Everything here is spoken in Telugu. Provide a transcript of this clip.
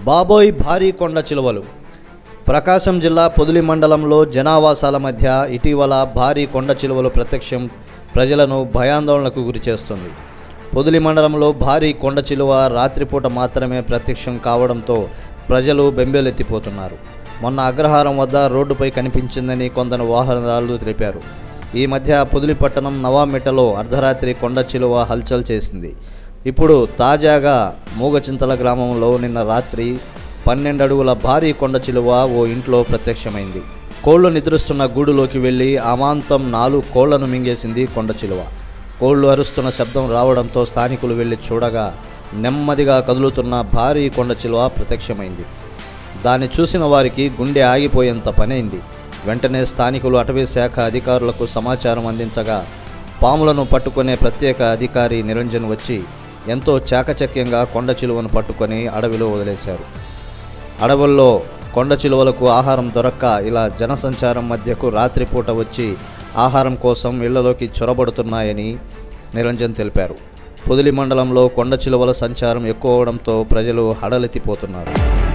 బాబోయ్ భారీ కొండ చిలువలు ప్రకాశం జిల్లా పొదిలి మండలంలో జనావాసాల మధ్య ఇటీవల భారీ కొండ చిలువలు ప్రత్యక్షం ప్రజలను భయాందోళనకు గురి చేస్తుంది పొదిలి మండలంలో భారీ కొండ చిలువ రాత్రిపూట మాత్రమే ప్రత్యక్షం కావడంతో ప్రజలు బెంబేలెత్తిపోతున్నారు మొన్న అగ్రహారం వద్ద రోడ్డుపై కనిపించిందని కొందరు వాహనదారులు తెలిపారు ఈ మధ్య పొదిలి పట్టణం నవామిట్టలో అర్ధరాత్రి కొండ చిలువ హల్చల్ చేసింది ఇప్పుడు తాజాగా మూగచింతల గ్రామంలో నిన్న రాత్రి పన్నెండు అడుగుల భారీ కొండ చిలువ ఓ ఇంట్లో ప్రత్యక్షమైంది కోళ్లు నిద్రిస్తున్న గూడులోకి వెళ్ళి అమాంతం నాలుగు కోళ్లను మింగేసింది కొండ చిలువ కోళ్లు అరుస్తున్న శబ్దం రావడంతో స్థానికులు వెళ్ళి చూడగా నెమ్మదిగా కదులుతున్న భారీ కొండ చిలువ ప్రత్యక్షమైంది దాన్ని చూసిన వారికి గుండె ఆగిపోయేంత పనైంది వెంటనే స్థానికులు అటవీ శాఖ అధికారులకు సమాచారం అందించగా పాములను పట్టుకునే ప్రత్యేక అధికారి నిరంజన్ వచ్చి ఎంతో చాకచక్యంగా కొండ చిలువను పట్టుకొని అడవిలో వదిలేశారు అడవుల్లో కొండ చిలువలకు ఆహారం దొరక్క ఇలా జనసంచారం మధ్యకు రాత్రిపూట వచ్చి ఆహారం కోసం ఇళ్లలోకి చొరబడుతున్నాయని నిరంజన్ తెలిపారు పొదిలి మండలంలో కొండ చిలువల సంచారం ఎక్కువ అవడంతో ప్రజలు హడలెత్తిపోతున్నారు